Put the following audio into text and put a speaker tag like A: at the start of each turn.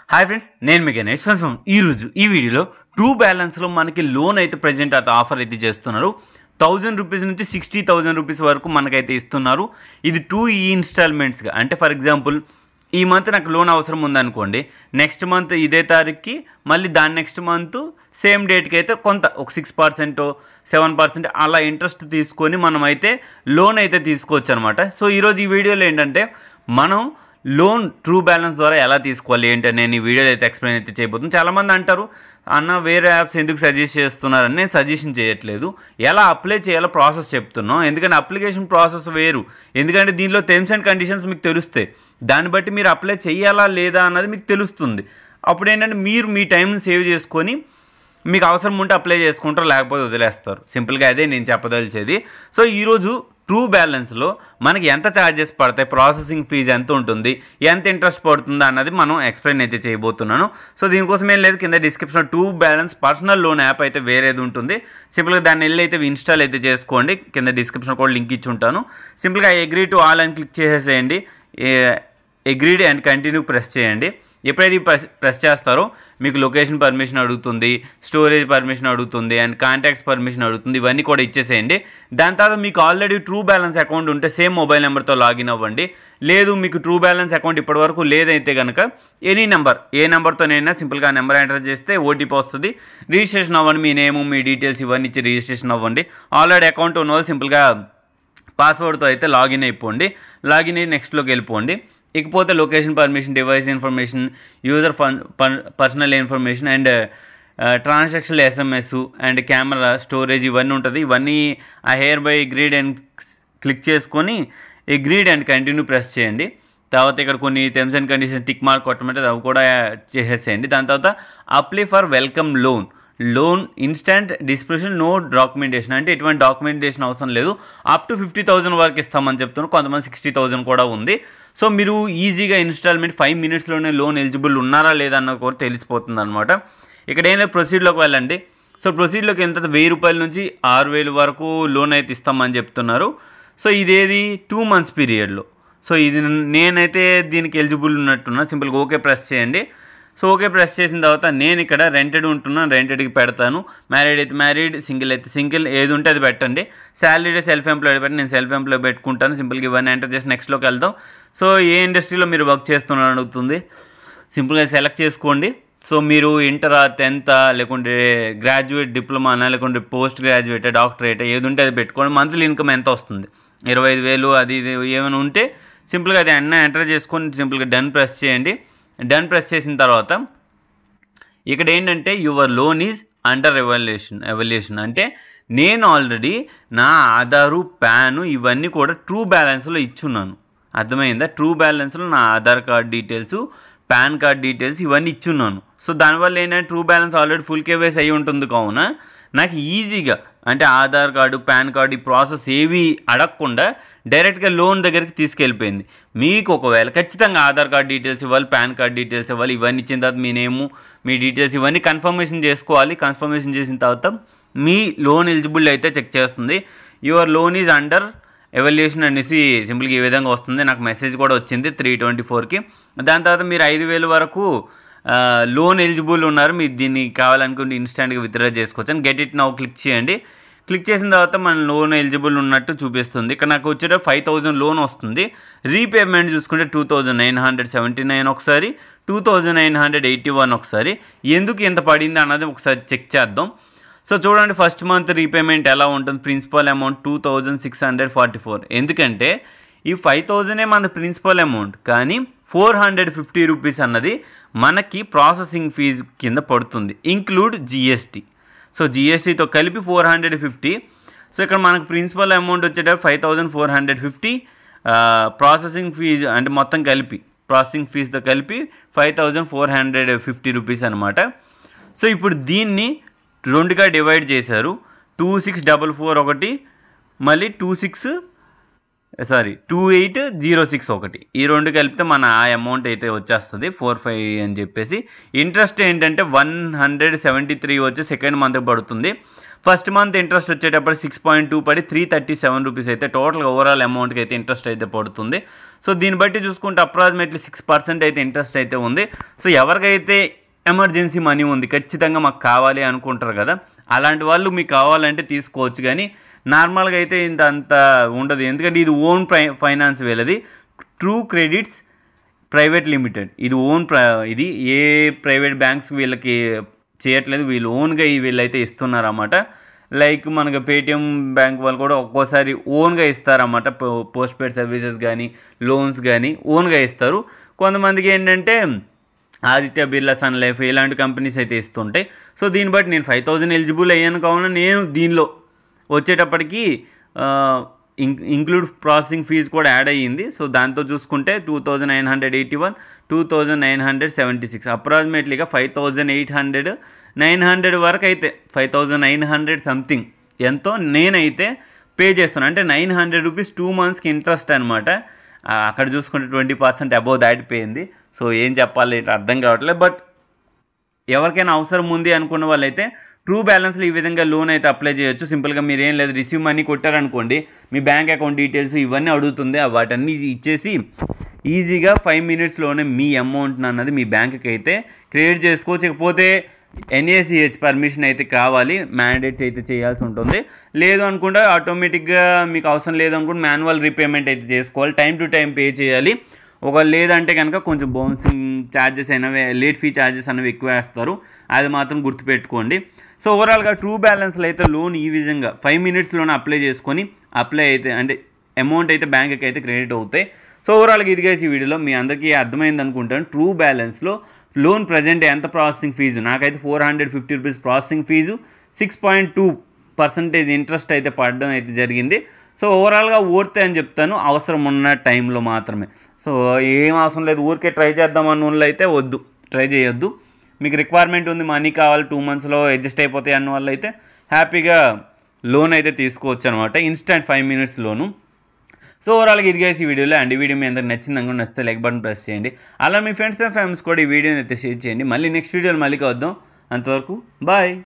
A: hi friends నేను మీ Ganesh friends ఈరోజు ఈ వీడియోలో ట్రూ బ్యాలెన్స్లో మనకి లోన్ అయితే ప్రజెంట్ అయితే ఆఫర్ అయితే చేస్తున్నారు థౌజండ్ రూపీస్ నుంచి సిక్స్టీ థౌజండ్ రూపీస్ వరకు మనకైతే ఇస్తున్నారు ఇది టూ ఈ ఇన్స్టాల్మెంట్స్గా అంటే ఫర్ ఎగ్జాంపుల్ ఈ మంత్ నాకు లోన్ అవసరం ఉందనుకోండి నెక్స్ట్ మంత్ ఇదే తారీఖుకి మళ్ళీ దాని నెక్స్ట్ మంత్ సేమ్ డేట్కి అయితే కొంత ఒక సిక్స్ పర్సెంట్ సెవెన్ పర్సెంట్ అలా ఇంట్రెస్ట్ తీసుకొని మనం అయితే లోన్ అయితే తీసుకోవచ్చు అనమాట సో ఈరోజు ఈ వీడియోలో ఏంటంటే మనం లోన్ ట్రూ బ్యాలెన్స్ ద్వారా ఎలా తీసుకోవాలి ఏంటని నేను ఈ వీడియోలో అయితే ఎక్స్ప్లెయిన్ అయితే చేయబోతున్నాను చాలామంది అంటారు అన్న వేరే యాప్స్ ఎందుకు సజెస్ట్ చేస్తున్నారని నేను సజెషన్ చేయట్లేదు ఎలా అప్లై చేయాలో ప్రాసెస్ చెప్తున్నాం ఎందుకంటే అప్లికేషన్ ప్రాసెస్ వేరు ఎందుకంటే దీనిలో టర్మ్స్ అండ్ కండిషన్స్ మీకు తెలుస్తాయి దాన్ని బట్టి మీరు అప్లై చేయాలా లేదా అన్నది మీకు తెలుస్తుంది అప్పుడు ఏంటంటే మీరు మీ టైంని సేవ్ చేసుకొని మీకు అవసరం ఉంటే అప్లై చేసుకుంటారు లేకపోతే వదిలేస్తారు సింపుల్గా అదే నేను చెప్పదలిచేది సో ఈరోజు ట్రూ బ్యాలెన్స్లో మనకి ఎంత ఛార్జెస్ పడతాయి ప్రాసెసింగ్ ఫీజు ఎంత ఉంటుంది ఎంత ఇంట్రెస్ట్ పడుతుందా అన్నది మనం ఎక్స్ప్లెయిన్ అయితే చేయబోతున్నాను సో దీనికోసం ఏం లేదు కింద డిస్క్రిప్షన్లో True Balance personal loan app అయితే వేరేది ఉంటుంది సింపుల్గా దాన్ని వెళ్ళి అయితే ఇన్స్టాల్ అయితే చేసుకోండి కింద డిస్క్రిప్షన్ కూడా లింక్ ఇచ్చి ఉంటాను సింపుల్గా అగ్రీ టు ఆల్ అని క్లిక్ చేసేసేయండి అగ్రీడ్ అండ్ కంటిన్యూ ప్రెస్ చేయండి ఎప్పుడైతే ప్రెస్ ప్రెస్ చేస్తారో మీకు లొకేషన్ పర్మిషన్ అడుగుతుంది స్టోరేజ్ పర్మిషన్ అడుగుతుంది అండ్ కాంటాక్ట్స్ పర్మిషన్ అడుగుతుంది ఇవన్నీ కూడా ఇచ్చేసేయండి దాని తర్వాత మీకు ఆల్రెడీ ట్రూ బ్యాలెన్స్ అకౌంట్ ఉంటే సేమ్ మొబైల్ నెంబర్తో లాగిన్ అవ్వండి లేదు మీకు ట్రూ బ్యాలెన్స్ అకౌంట్ ఇప్పటివరకు లేదైతే కనుక ఎనీ నెంబర్ ఏ నెంబర్తోనైనా సింపుల్గా ఆ నెంబర్ ఎంటర్ చేస్తే ఓటీపీ వస్తుంది రిజిస్ట్రేషన్ అవ్వండి మీ నేము మీ డీటెయిల్స్ ఇవన్నీ ఇచ్చి రిజిస్ట్రేషన్ అవ్వండి ఆల్రెడీ అకౌంట్ ఉన్న వాళ్ళు సింపుల్గా పాస్వర్డ్తో అయితే లాగిన్ అయిపోండి లాగిన్ అయ్యి నెక్స్ట్లోకి వెళ్ళిపోండి ఇకపోతే location permission device information user fun personal information and transaction SMS and camera storage ఇవన్నీ ఉంటుంది ఇవన్నీ ఆ hereby agreed and click చేసుకొని గ్రీడ్ అండ్ కంటిన్యూ ప్రెస్ చేయండి తర్వాత ఇక్కడ కొన్ని terms and conditions tick mark కొట్టమంటే అవి కూడా చేసేసేయండి దాని తర్వాత apply for welcome loan loan instant description no documentation అంటే ఎటువంటి డాక్యుమెంటేషన్ అవసరం లేదు అప్ టు ఫిఫ్టీ థౌసండ్ వరకు ఇస్తామని చెప్తున్నారు కొంతమంది సిక్స్టీ థౌసండ్ కూడా ఉంది సో మీరు ఈజీగా ఇన్స్టాల్మెంట్ ఫైవ్ మినిట్స్లోనే లోన్ ఎలిజిబుల్ ఉన్నారా లేదా అన్నది కూడా తెలిసిపోతుంది అనమాట ఇక్కడ ఏం లేదు ప్రొసీడ్లోకి వెళ్ళండి సో ప్రొసీడ్లోకి ఎంత వెయ్యి రూపాయల నుంచి ఆరు వేలు వరకు లోన్ అయితే ఇస్తామని చెప్తున్నారు సో ఇదేది టూ మంత్స్ పీరియడ్లో సో ఇది నేనైతే దీనికి ఎలిజిబుల్ ఉన్నట్టున్నా సింపుల్గా ఓకే ప్రెస్ చేయండి సో ఓకే ప్రెస్ చేసిన తర్వాత నేను ఇక్కడ రెంటెడ్ ఉంటున్నాను రెంటెడ్కి పెడతాను మ్యారీడ్ అయితే మ్యారీడ్ సింగిల్ అయితే సింగిల్ ఏది ఉంటే అది పెట్టండి శాలరీ సెల్ఫ్ ఎంప్లాయిడ్ పెట్టి నేను సెల్ఫ్ ఎంప్లాయ్ పెట్టుకుంటాను సింపుల్గా ఇవన్నీ ఎంటర్ చేసి నెక్స్ట్లోకి వెళ్దాం సో ఏ ఇండస్ట్రీలో మీరు వర్క్ చేస్తున్నారు అడుగుతుంది సింపుల్గా సెలెక్ట్ చేసుకోండి సో మీరు ఇంటరా టెన్తా లేకుంటే గ్రాడ్యుయేట్ డిప్లొమానా లేకుంటే పోస్ట్ గ్రాడ్యుయేట్ డాక్టరేట్ ఏది ఉంటే అది పెట్టుకోండి మంత్లీ ఇన్కమ్ ఎంత వస్తుంది ఇరవై ఐదు వేలు అది ఇది ఏమైనా ఉంటే సింపుల్గా అది అన్న ఎంటర్ చేసుకొని సింపుల్గా డన్ ప్రెస్ చేయండి డన్ ప్రెస్ చేసిన తర్వాత ఇక్కడ ఏంటంటే your loan is under evaluation evaluation అంటే నేను ఆల్రెడీ నా ఆధారు ప్యాను ఇవన్నీ కూడా ట్రూ బ్యాలెన్స్లో ఇచ్చున్నాను అర్థమైందా ట్రూ బ్యాలెన్స్లో నా Aadhaar card details PAN card details ఇవన్నీ ఇచ్చున్నాను సో దానివల్ల ఏంటంటే True Balance already full KYC అయి ఉంటుంది కావున నాకు ఈజీగా అంటే ఆధార్ కార్డు పాన్ కార్డు ఈ ప్రాసెస్ ఏవి అడగకుండా డైరెక్ట్గా లోన్ దగ్గరికి తీసుకెళ్ళిపోయింది మీకు ఒకవేళ ఖచ్చితంగా ఆధార్ కార్డ్ డీటెయిల్స్ ఇవ్వాలి పాన్ కార్డ్ డీటెయిల్స్ ఇవ్వాలి ఇవన్నీ ఇచ్చిన తర్వాత మీ నేము మీ డీటెయిల్స్ ఇవన్నీ కన్ఫర్మేషన్ చేసుకోవాలి కన్ఫర్మేషన్ చేసిన తర్వాత మీ లోన్ ఎలిజిబుల్ అయితే చెక్ చేస్తుంది your loan is under evaluation అనేసి సింపుల్గా ఈ విధంగా వస్తుంది నాకు మెసేజ్ కూడా వచ్చింది త్రీ ట్వంటీ ఫోర్కి దాని తర్వాత మీరు ఐదు వేలు వరకు లోన్ ఎలిజిబుల్ ఉన్నారు మీరు దీన్ని కావాలనుకుంటే ఇన్స్టాంట్గా విత్డ్రా చేసుకోవచ్చు అని గెట్ ఇట్ నౌ క్లిక్ చేయండి క్లిక్ చేసిన తర్వాత మన లోన్ ఎలిజిబుల్ ఉన్నట్టు చూపిస్తుంది ఇక్కడ నాకు వచ్చేట ఫైవ్ థౌజండ్ లోన్ వస్తుంది రీపేమెంట్ చూసుకుంటే two thousand nine hundred seventy nine ఒకసారి two thousand nine hundred eighty one ఒకసారి ఎందుకు ఇంత పడింది అన్నది ఒకసారి చెక్ చేద్దాం సో చూడండి ఫస్ట్ మంత్ రీపేమెంట్ ఎలా ఉంటుంది principal amount two thousand six hundred forty four ఎందుకంటే ఈ ఫైవ్ థౌజండే మన ప్రిన్సిపల్ అమౌంట్ కానీ ఫోర్ హండ్రెడ్ ఫిఫ్టీ రూపీస్ అన్నది మనకి ప్రాసెసింగ్ ఫీజు కింద పడుతుంది ఇంక్లూడ్ జిఎస్టీ సో జిఎస్టీతో కలిపి ఫోర్ హండ్రెడ్ ఫిఫ్టీ సో ఇక్కడ మనకు ప్రిన్సిపల్ అమౌంట్ వచ్చేటప్పుడు five thousand four hundred fifty processing fee అంటే మొత్తం కలిపి ప్రాసెసింగ్ ఫీజుతో కలిపి five thousand four hundred fifty rupees అనమాట సో ఇప్పుడు దీన్ని రెండుగా డివైడ్ చేశారు టూ సిక్స్ డబల్ ఫోర్ ఒకటి మళ్ళీ two six sorry two eight zero six ఒకటి ఈ రెండు కలిపితే మన ఆ అమౌంట్ అయితే వచ్చేస్తుంది ఫోర్ ఫైవ్ అని చెప్పేసి ఇంట్రెస్ట్ ఏంటంటే వన్ హండ్రెడ్ సెవెంటీ త్రీ వచ్చి సెకండ్ మంత్ పడుతుంది ఫస్ట్ మంత్ ఇంట్రెస్ట్ వచ్చేటప్పుడు సిక్స్ పాయింట్ టూ పడి త్రీ థర్టీ సెవెన్ రూపీస్ అయితే టోటల్ ఓవరాల్ అమౌంట్కి అయితే ఇంట్రెస్ట్ అయితే పడుతుంది సో దీన్ని బట్టి చూసుకుంటే అప్రాక్సిమేట్లీ సిక్స్ పర్సెంట్ అయితే ఇంట్రెస్ట్ అయితే ఉంది సో ఎవరికైతే ఎమర్జెన్సీ మనీ ఉంది ఖచ్చితంగా మాకు కావాలి అనుకుంటారు కదా అలాంటి వాళ్ళు మీకు కావాలంటే తీసుకోవచ్చు కానీ నార్మల్గా అయితే ఇంత అంత ఉండదు ఎందుకంటే ఇది ఓన్ ప్రై ఫైనాన్స్ వీళ్ళది ట్రూ క్రెడిట్స్ ప్రైవేట్ లిమిటెడ్ ఇది ఓన్ ప్ర ఇది ఏ ప్రైవేట్ బ్యాంక్స్ వీళ్ళకి చేయట్లేదు వీళ్ళు ఓన్గా ఈ వీళ్ళైతే ఇస్తున్నారన్నమాట లైక్ మనకు పేటిఎం బ్యాంక్ వాళ్ళు కూడా ఒక్కోసారి ఓన్గా ఇస్తారన్నమాట పోస్ట్ పెయిడ్ సర్వీసెస్ కానీ లోన్స్ కానీ ఓన్గా ఇస్తారు కొంతమందికి ఏంటంటే ఆదిత్య బిర్లా సన్ లైఫ్ ఇలాంటి కంపెనీస్ అయితే ఇస్తుంటాయి సో దీన్ని బట్టి నేను ఫైవ్ థౌజండ్ ఎలిజిబుల్ అయ్యాను కావున నేను దీనిలో వచ్చేటప్పటికి ఇం ఇంక్లూడ్ ప్రాసెసింగ్ ఫీజు కూడా యాడ్ అయ్యింది సో దాంతో చూసుకుంటే two thousand nine hundred eighty one two thousand nine hundred seventy six అప్రాక్సిమేట్లీగా five thousand eight hundred nine hundred వరకు అయితే five thousand nine hundred something ఎంతో నేనైతే పే చేస్తున్నాను అంటే నైన్ హండ్రెడ్ రూపీస్ టూ మంత్స్కి ఇంట్రెస్ట్ అనమాట అక్కడ చూసుకుంటే ట్వంటీ పర్సెంట్ అబోవ్ దాటిపోయింది సో ఏం చెప్పాలి ఇట్లా అర్థం కావట్లేదు బట్ ఎవరికైనా అవసరం ఉంది అనుకున్న వాళ్ళైతే ట్రూ బ్యాలెన్స్లో ఈ విధంగా లోన్ అయితే అప్లై చేయొచ్చు సింపుల్గా మీరు ఏం లేదు రిసీవ్ మనీ కొట్టారనుకోండి మీ బ్యాంక్ అకౌంట్ డీటెయిల్స్ ఇవన్నీ అడుగుతుంది ఆ వాటన్నీ ఇచ్చేసి ఈజీగా ఫైవ్ మినిట్స్లోనే మీ అమౌంట్ అన్నది మీ బ్యాంక్కి అయితే క్రియేట్ చేసుకోవచ్చు ఇకపోతే ఎన్ఏసిహెచ్ పర్మిషన్ అయితే కావాలి మ్యాండేట్ అయితే చేయాల్సి ఉంటుంది లేదు అనుకుంటే ఆటోమేటిక్గా మీకు అవసరం లేదు అనుకుంటే మాన్యువల్ రీపేమెంట్ అయితే చేసుకోవాలి టైం టు టైం పే చేయాలి ఒక లేదంటే కనుక కొంచెం బౌన్సింగ్ ఛార్జెస్ అయినవి లేట్ ఫీ ఛార్జెస్ అనేవి ఎక్కువ వేస్తారు అది మాత్రం గుర్తుపెట్టుకోండి సో ఓవరాల్గా ట్రూ బ్యాలెన్స్లో అయితే లోన్ ఈ విధంగా ఫైవ్ మినిట్స్లోనే అప్లై చేసుకొని అప్లై అయితే అంటే అమౌంట్ అయితే బ్యాంక్కి అయితే క్రెడిట్ అవుతాయి సో ఓవరాల్గా ఇదిగా ఈ వీడియోలో మీ అందరికీ అర్థమైంది అనుకుంటాను ట్రూ బ్యాలెన్స్లో లోన్ ప్రజెంట్ ఎంత ప్రాసెసింగ్ ఫీజు నాకైతే four hundred fifty rupees processing fee six point two percentage interest అయితే పడడం అయితే జరిగింది సో ఓవరాల్గా ఊరితే అని చెప్తాను అవసరం ఉన్న టైంలో మాత్రమే సో ఏం అవసరం లేదు ఊరికే ట్రై చేద్దాం అన్న వాళ్ళు అయితే వద్దు ట్రై చేయొద్దు మీకు రిక్వైర్మెంట్ ఉంది మనీ కావాలి టూ మంత్స్లో అడ్జస్ట్ అయిపోతాయి అన్న వాళ్ళు అయితే హ్యాపీగా లోన్ అయితే తీసుకోవచ్చు అనమాట instant five minutes loan so ఓవరాల్గా ఇది ఈ వీడియోలో అండ్ ఈ వీడియో మీ అందరికి నచ్చింది అనుకుంటే నచ్చితే లైక్ బటన్ ప్రెస్ చేయండి అలా మీ ఫ్రెండ్స్ అండ్ ఫ్యామిలీస్ కూడా ఈ వీడియోని అయితే షేర్ చేయండి మళ్ళీ నెక్స్ట్ వీడియోలో మళ్ళీ కలుద్దాం అంతవరకు బాయ్